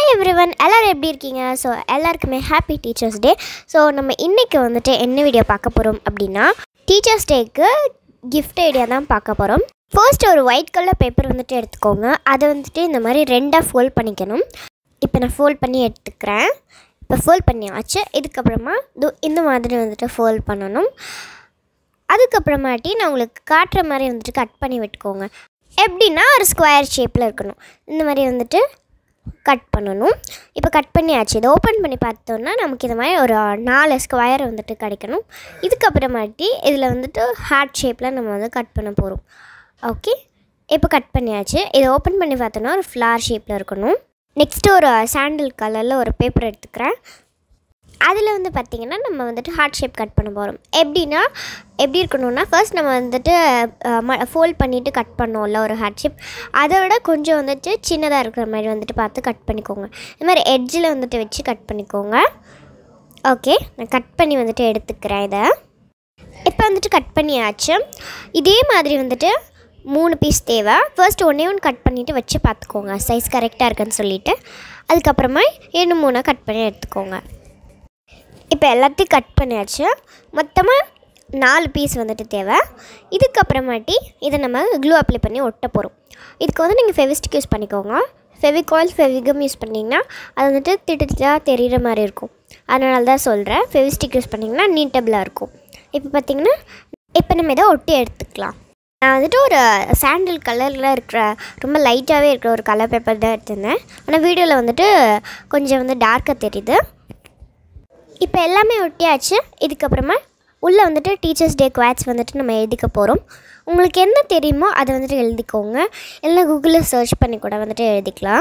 everyone எல்லோரும் எப்படி இருக்கீங்க ஸோ எல்லாருக்குமே ஹாப்பி டீச்சர்ஸ் டே ஸோ நம்ம இன்றைக்கி வந்துட்டு என்ன வீடியோ பார்க்க போகிறோம் அப்படின்னா டீச்சர்ஸ் டேக்கு கிஃப்ட் ஐடியா தான் பார்க்க போகிறோம் ஃபர்ஸ்ட் ஒரு ஒயிட் கலர் பேப்பர் வந்துட்டு எடுத்துக்கோங்க அதை வந்துட்டு இந்த மாதிரி ரெண்டாக ஃபோல்ட் பண்ணிக்கணும் இப்போ நான் ஃபோல்ட் பண்ணி எடுத்துக்கிறேன் இப்போ ஃபோல்ட் பண்ணியாச்சு இதுக்கப்புறமா இது இந்த மாதிரி வந்துட்டு ஃபோல்ட் பண்ணணும் அதுக்கப்புறமாட்டி நான் உங்களுக்கு காட்டுற மாதிரி வந்துட்டு கட் பண்ணி விட்டுக்கோங்க எப்படின்னா ஒரு ஸ்கொயர் ஷேப்பில் இருக்கணும் இந்த மாதிரி வந்துட்டு கட் பண்ணணும் இப்போ கட் பண்ணியாச்சு இதை ஓப்பன் பண்ணி பார்த்தோன்னா நமக்கு இந்த மாதிரி ஒரு நாலு ஸ்கொயர் வந்துட்டு கிடைக்கணும் இதுக்கப்புறமாட்டி இதில் வந்துட்டு ஹார்ட் ஷேப்பில் நம்ம வந்து கட் பண்ண போகிறோம் ஓகே இப்போ கட் பண்ணியாச்சு இதை ஓப்பன் பண்ணி பார்த்தோன்னா ஒரு ஃப்ளார் ஷேப்பில் இருக்கணும் நெக்ஸ்ட்டு ஒரு சாண்டில் கலரில் ஒரு பேப்பர் எடுத்துக்கிறேன் அதில் வந்து பார்த்திங்கன்னா நம்ம வந்துட்டு ஹார்ட் ஷேப் கட் பண்ண போகிறோம் எப்படின்னா எப்படி இருக்கணும்னா ஃபர்ஸ்ட் நம்ம வந்துட்டு ஃபோல்ட் பண்ணிவிட்டு கட் பண்ணோம்ல ஒரு ஹார்ட் ஷேப் அதை விட கொஞ்சம் வந்துட்டு சின்னதாக இருக்கிற மாதிரி வந்துட்டு பார்த்து கட் பண்ணிக்கோங்க இந்த மாதிரி எட்ஜில் வந்துட்டு வச்சு கட் பண்ணிக்கோங்க ஓகே நான் கட் பண்ணி வந்துட்டு எடுத்துக்கிறேன் இதை இப்போ வந்துட்டு கட் பண்ணியாச்சு இதே மாதிரி வந்துட்டு மூணு பீஸ் தேவை ஃபர்ஸ்ட் ஒன்றே ஒன்று கட் பண்ணிவிட்டு வச்சு பார்த்துக்கோங்க சைஸ் கரெக்டாக இருக்குன்னு சொல்லிவிட்டு அதுக்கப்புறமா இன்னும் மூணாக கட் பண்ணி எடுத்துக்கோங்க இப்போ எல்லாத்தையும் கட் பண்ணியாச்சு மொத்தமாக நாலு பீஸ் வந்துட்டு தேவை இதுக்கப்புறமாட்டி இதை நம்ம க்ளூ அப்ளை பண்ணி ஒட்ட போகிறோம் இதுக்கு வந்து நீங்கள் ஃபெவிஸ்டிக் யூஸ் பண்ணிக்கோங்க ஃபெவிகால் ஃபெவிகம் யூஸ் பண்ணிங்கன்னா அது வந்துட்டு திட்டா தெரிகிற மாதிரி இருக்கும் அதனால தான் சொல்கிறேன் ஃபெவிஸ்டிக் யூஸ் பண்ணிங்கன்னா நீட்டபிளாக இருக்கும் இப்போ பார்த்திங்கன்னா இப்போ நம்ம இதை ஒட்டி எடுத்துக்கலாம் நான் வந்துட்டு ஒரு சாண்டில் கலரில் இருக்கிற ரொம்ப லைட்டாகவே இருக்கிற ஒரு கலர் பேப்பர் தான் எடுத்திருந்தேன் ஆனால் வீடியோவில் வந்துட்டு கொஞ்சம் வந்து டார்க்காக தெரியுது இப்போ எல்லாமே ஒட்டியாச்சு இதுக்கப்புறமா உள்ளே வந்துட்டு டீச்சர்ஸ் டே குவாட்ஸ் வந்துட்டு நம்ம எழுதிக்க போகிறோம் உங்களுக்கு என்ன தெரியுமோ அதை வந்துட்டு எழுதிக்கோங்க இல்லை கூகுளில் சர்ச் பண்ணி கூட வந்துட்டு எழுதிக்கலாம்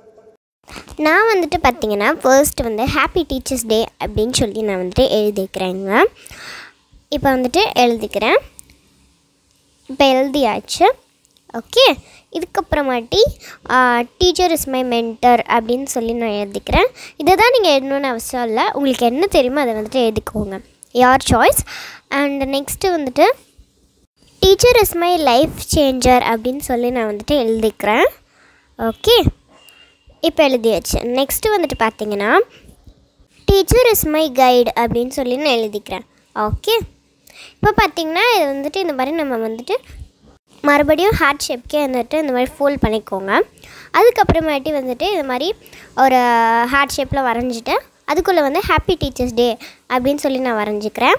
நான் வந்துட்டு பார்த்தீங்கன்னா ஃபர்ஸ்ட் வந்து ஹாப்பி டீச்சர்ஸ் டே அப்படின்னு சொல்லி நான் வந்துட்டு எழுதிக்கிறேங்க இப்போ வந்துட்டு எழுதிக்கிறேன் இப்போ எழுதியாச்சு ஓகே இதுக்கப்புறமாட்டி டீச்சர் இஸ் மை மென்டர் அப்படின்னு சொல்லி நான் எழுதிக்கிறேன் இதை தான் நீங்கள் எழுதணுன்னு அவசியம் இல்லை உங்களுக்கு என்ன தெரியுமோ அதை வந்துட்டு எழுதிக்கோங்க யார் சாய்ஸ் அண்ட் நெக்ஸ்ட்டு வந்துட்டு teacher is my life changer அப்படின்னு சொல்லி நான் வந்துட்டு எழுதிக்கிறேன் ஓகே இப்போ எழுதியாச்சு நெக்ஸ்ட்டு வந்துட்டு பார்த்தீங்கன்னா டீச்சர் இஸ் மை கைடு அப்படின்னு சொல்லி நான் எழுதிக்கிறேன் ஓகே இப்போ பார்த்தீங்கன்னா இது வந்துட்டு இந்த மாதிரி நம்ம வந்துட்டு மறுபடியும் ஹார்ட் ஷேப்க்கே வந்துட்டு இந்த மாதிரி ஃபோல்ட் பண்ணிக்கோங்க அதுக்கப்புறமேட்டி வந்துட்டு இந்த மாதிரி ஒரு ஹார்ட் ஷேப்பில் வரைஞ்சிட்டு அதுக்குள்ளே வந்து ஹாப்பி டீச்சர்ஸ் டே அப்படின்னு சொல்லி நான் வரைஞ்சிக்கிறேன்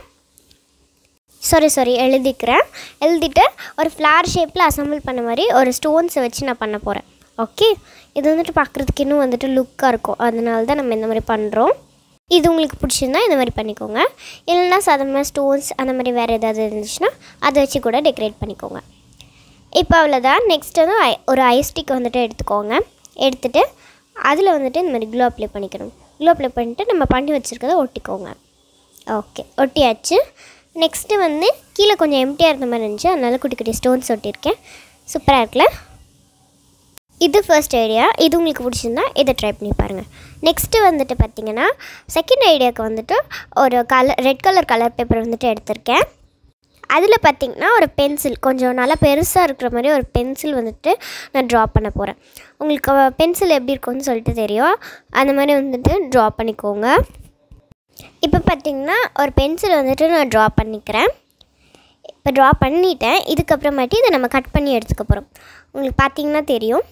சாரி சாரி எழுதிக்கிறேன் எழுதிட்டு ஒரு ஃப்ளார் ஷேப்பில் அசம்பிள் பண்ண மாதிரி ஒரு ஸ்டோன்ஸை வச்சு நான் பண்ண போகிறேன் ஓகே இது வந்துட்டு பார்க்குறதுக்கு இன்னும் வந்துட்டு லுக்காக இருக்கும் அதனால தான் நம்ம இந்த மாதிரி பண்ணுறோம் இது உங்களுக்கு பிடிச்சிருந்தா இந்த மாதிரி பண்ணிக்கோங்க இல்லைன்னா சாதாரணமாக ஸ்டோன்ஸ் அந்த மாதிரி வேறு ஏதாவது இருந்துச்சுன்னா அதை வச்சு கூட டெக்கரேட் பண்ணிக்கோங்க இப்போ அவ்வளோதான் நெக்ஸ்ட் வந்து ஐ ஒரு ஐஸ்டிக் வந்துட்டு எடுத்துக்கோங்க எடுத்துகிட்டு அதில் வந்துட்டு இந்த மாதிரி க்ளோ அப்ளை பண்ணிக்கணும் க்ளோ அப்ளை பண்ணிட்டு நம்ம பண்ணி வச்சுருக்கதை ஒட்டிக்கோங்க ஓகே ஒட்டியாச்சு நெக்ஸ்ட்டு வந்து கீழே கொஞ்சம் எம்டியாக இருந்த மாதிரி இருந்துச்சு அதனால குட்டி குட்டி ஸ்டோன்ஸ் ஒட்டியிருக்கேன் சூப்பராக இருக்குல்ல இது ஃபர்ஸ்ட் ஐடியா இது உங்களுக்கு பிடிச்சிருந்தா இதை ட்ரை பண்ணி பாருங்கள் நெக்ஸ்ட்டு வந்துட்டு பார்த்தீங்கன்னா செகண்ட் ஐடியாவுக்கு வந்துட்டு ஒரு colour red colour colour paper வந்துட்டு எடுத்திருக்கேன் அதில் பார்த்திங்கன்னா ஒரு பென்சில் கொஞ்சம் நல்லா பெருசாக இருக்கிற மாதிரி ஒரு பென்சில் வந்துட்டு நான் ட்ரா பண்ண போகிறேன் உங்களுக்கு பென்சில் எப்படி இருக்கும்னு சொல்லிட்டு தெரியும் அந்த மாதிரி வந்துட்டு ட்ரா பண்ணிக்கோங்க இப்போ பார்த்திங்கன்னா ஒரு பென்சில் வந்துட்டு நான் ட்ரா பண்ணிக்கிறேன் இப்போ ட்ரா பண்ணிட்டேன் இதுக்கப்புறமாட்டி இதை நம்ம கட் பண்ணி எடுத்துக்க போகிறோம் உங்களுக்கு பார்த்திங்கன்னா தெரியும்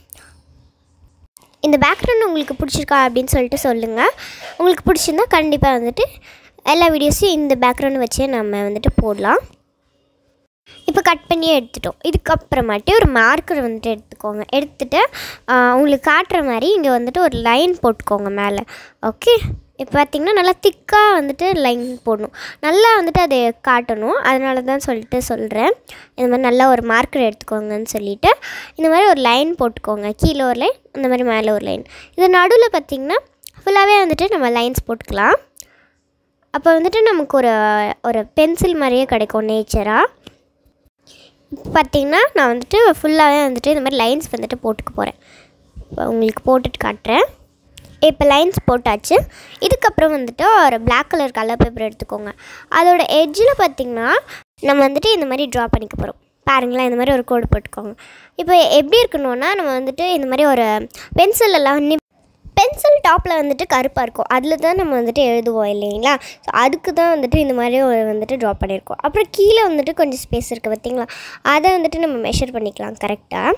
இந்த பேக்ரவுண்ட் உங்களுக்கு பிடிச்சிருக்கா அப்படின்னு சொல்லிட்டு சொல்லுங்கள் உங்களுக்கு பிடிச்சிருந்தா கண்டிப்பாக வந்துட்டு எல்லா வீடியோஸையும் இந்த பேக்ரவுண்ட் வச்சே நம்ம வந்துட்டு போடலாம் இப்போ கட் பண்ணி எடுத்துட்டோம் இதுக்கப்புறமாட்டி ஒரு மார்க்கர் வந்துட்டு எடுத்துக்கோங்க எடுத்துகிட்டு உங்களுக்கு காட்டுற மாதிரி இங்கே வந்துட்டு ஒரு லைன் போட்டுக்கோங்க மேலே ஓகே இப்போ பார்த்திங்கன்னா நல்லா திக்காக வந்துட்டு லைன் போடணும் நல்லா வந்துட்டு அதை காட்டணும் அதனால தான் சொல்லிட்டு சொல்கிறேன் இந்த மாதிரி நல்லா ஒரு மார்க்கர் எடுத்துக்கோங்கன்னு சொல்லிவிட்டு இந்த மாதிரி ஒரு லைன் போட்டுக்கோங்க கீழே ஒரு லைன் இந்த மாதிரி மேலே ஒரு லைன் இது நடுவில் பார்த்திங்கன்னா ஃபுல்லாகவே வந்துட்டு நம்ம லைன்ஸ் போட்டுக்கலாம் அப்போ வந்துட்டு நமக்கு ஒரு ஒரு பென்சில் மாதிரியே கிடைக்கும் நேச்சராக பார்த்திங்கன்னா நான் வந்துட்டு ஃபுல்லாகவே வந்துட்டு இந்த மாதிரி லைன்ஸ் வந்துட்டு போட்டுக்க போகிறேன் இப்போ உங்களுக்கு போட்டுட்டு காட்டுறேன் இப்போ லைன்ஸ் போட்டாச்சு இதுக்கப்புறம் வந்துட்டு ஒரு பிளாக் கலர் கலர் பேப்பர் எடுத்துக்கோங்க அதோட எட்ஜில் பார்த்திங்கன்னா நம்ம வந்துட்டு இந்த மாதிரி ட்ரா பண்ணிக்க போகிறோம் பாருங்களேன் இந்த மாதிரி ஒரு கோடு போட்டுக்கோங்க இப்போ எப்படி இருக்கணும்னா நம்ம வந்துட்டு இந்த மாதிரி ஒரு பென்சிலெல்லாம் நிப் பென்சில் டாப்பில் வந்துட்டு கருப்பாக இருக்கும் அதில் தான் நம்ம வந்துட்டு எழுதுவோம் இல்லைங்களா ஸோ அதுக்கு தான் வந்துட்டு இந்த மாதிரி ஒரு வந்துட்டு ட்ரா பண்ணியிருக்கோம் அப்புறம் கீழே வந்துட்டு கொஞ்சம் ஸ்பேஸ் இருக்குது பார்த்தீங்களா அதை வந்துட்டு நம்ம மெஷர் பண்ணிக்கலாம் கரெக்டாக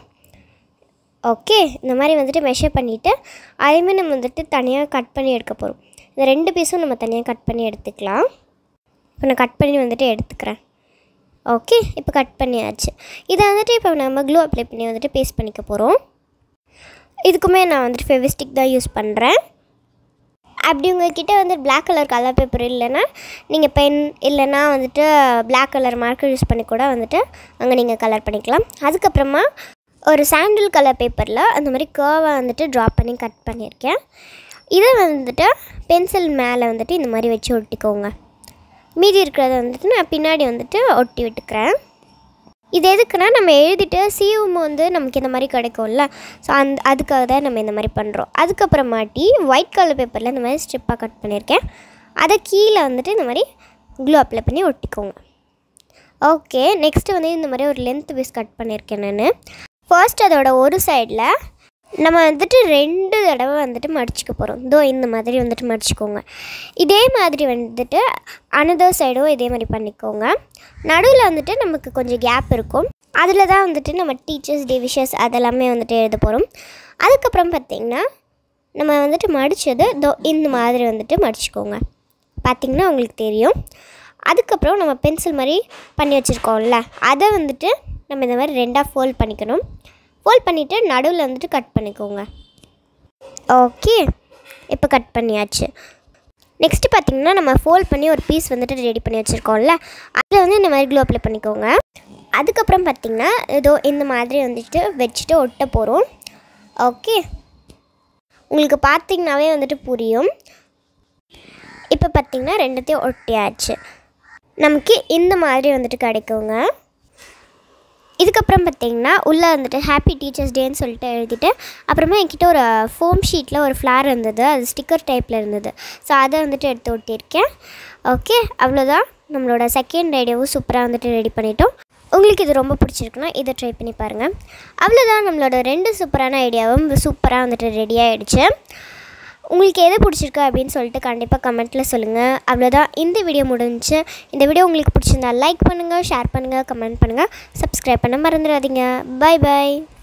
ஓகே இந்த மாதிரி வந்துட்டு மெஷர் பண்ணிவிட்டு அதையுமே நம்ம வந்துட்டு தனியாக கட் பண்ணி எடுக்க போகிறோம் இந்த ரெண்டு பீஸும் நம்ம தனியாக கட் பண்ணி எடுத்துக்கலாம் இப்போ நான் கட் பண்ணி வந்துட்டு எடுத்துக்கிறேன் ஓகே இப்போ கட் பண்ணியாச்சு இதை வந்துட்டு இப்போ நம்ம க்ளூ அப்ளை பண்ணி வந்துட்டு பேஸ்ட் பண்ணிக்க போகிறோம் இதுக்குமே நான் வந்துட்டு ஃபெவிஸ்டிக் தான் யூஸ் பண்ணுறேன் அப்படி உங்ககிட்ட வந்து பிளாக் கலர் கலர் பேப்பர் இல்லைன்னா நீங்கள் பென் இல்லைன்னா வந்துட்டு பிளாக் கலர் மார்க்கர் யூஸ் பண்ணி கூட வந்துட்டு அங்கே நீங்கள் கலர் பண்ணிக்கலாம் அதுக்கப்புறமா ஒரு சாண்டில் கலர் பேப்பரில் அந்த மாதிரி கேர்வை வந்துட்டு ட்ரா பண்ணி கட் பண்ணியிருக்கேன் இதை வந்துட்டு பென்சில் மேலே வந்துட்டு இந்த மாதிரி வச்சு ஒட்டிக்கோங்க மீதி இருக்கிறத வந்துட்டு நான் பின்னாடி வந்துட்டு ஒட்டி விட்டுக்கிறேன் இது எதுக்குன்னா நம்ம எழுதிட்டு சீவும் வந்து நமக்கு இந்த மாதிரி கிடைக்கும்ல ஸோ அந்த அதுக்காக தான் நம்ம இந்த மாதிரி பண்ணுறோம் அதுக்கப்புறமாட்டி ஒயிட் கலர் பேப்பரில் இந்த மாதிரி ஸ்ட்ரிப்பாக கட் பண்ணியிருக்கேன் அதை கீழே வந்துட்டு இந்த மாதிரி க்ளூ அப்ளை பண்ணி ஒட்டிக்கோங்க ஓகே நெக்ஸ்ட்டு வந்து இந்த மாதிரி ஒரு லென்த் பீஸ் கட் பண்ணியிருக்கேன் நான் ஃபர்ஸ்ட் அதோட ஒரு சைடில் நம்ம வந்துட்டு ரெண்டு தடவை வந்துட்டு மடிச்சுக்க போகிறோம் இதோ இந்த மாதிரி வந்துட்டு மடிச்சுக்கோங்க இதே மாதிரி வந்துட்டு அனதர் சைடும் இதே மாதிரி பண்ணிக்கோங்க நடுவில் வந்துட்டு நமக்கு கொஞ்சம் கேப் இருக்கும் அதில் தான் வந்துட்டு நம்ம டீச்சர்ஸ் டே விஷஸ் அதெல்லாமே வந்துட்டு எழுத போகிறோம் அதுக்கப்புறம் பார்த்திங்கன்னா நம்ம வந்துட்டு மடித்தது தோ இந்த மாதிரி வந்துட்டு மடிச்சுக்கோங்க பார்த்திங்கன்னா உங்களுக்கு தெரியும் அதுக்கப்புறம் நம்ம பென்சில் மாதிரி பண்ணி வச்சுருக்கோம்ல அதை வந்துட்டு நம்ம இந்த மாதிரி ரெண்டாக ஃபோல்ட் பண்ணிக்கணும் ஃபோல்ட் பண்ணிவிட்டு நடுவில் வந்துட்டு கட் பண்ணிக்கோங்க ஓகே இப்போ கட் பண்ணியாச்சு நெக்ஸ்ட்டு பார்த்திங்கன்னா நம்ம ஃபோல்ட் பண்ணி ஒரு பீஸ் வந்துட்டு ரெடி பண்ணி வச்சுருக்கோம்ல அதில் வந்து இந்த மாதிரி க்ளூ அப்ளை பண்ணிக்கோங்க அதுக்கப்புறம் பார்த்திங்கன்னா ஏதோ இந்த மாதிரி வந்துட்டு வச்சுட்டு ஒட்ட போகிறோம் ஓகே உங்களுக்கு பார்த்திங்கனாவே வந்துட்டு புரியும் இப்போ பார்த்திங்கன்னா ரெண்டுத்தையும் ஒட்டியாச்சு நமக்கு இந்த மாதிரி வந்துட்டு கிடைக்குங்க இதுக்கப்புறம் பார்த்தீங்கன்னா உள்ளே வந்துட்டு ஹாப்பி டீச்சர்ஸ் டேன்னு சொல்லிட்டு எழுதிட்டு அப்புறமா என்கிட்ட ஒரு ஃபோம் ஷீட்டில் ஒரு ஃப்ளார் இருந்தது அது ஸ்டிக்கர் டைப்பில் இருந்தது ஸோ அதை வந்துட்டு எடுத்து ஒட்டியிருக்கேன் ஓகே அவ்வளோதான் நம்மளோட செகண்ட் ஐடியாவும் சூப்பராக வந்துட்டு ரெடி பண்ணிட்டோம் உங்களுக்கு இது ரொம்ப பிடிச்சிருக்குன்னா இதை ட்ரை பண்ணி பாருங்கள் அவ்வளோதான் நம்மளோட ரெண்டு சூப்பரான ஐடியாவும் சூப்பராக வந்துட்டு ரெடி ஆகிடுச்சு உங்களுக்கு எது பிடிச்சிருக்கு அப்படின்னு சொல்லிட்டு கண்டிப்பாக கமெண்ட்டில் சொல்லுங்கள் அவ்வளோதான் இந்த வீடியோ முடிஞ்சு இந்த வீடியோ உங்களுக்கு பிடிச்சிருந்தா லைக் பண்ணுங்கள் ஷேர் பண்ணுங்கள் கமெண்ட் பண்ணுங்கள் சப்ஸ்கிரைப் பண்ண மறந்துடாதீங்க பை பை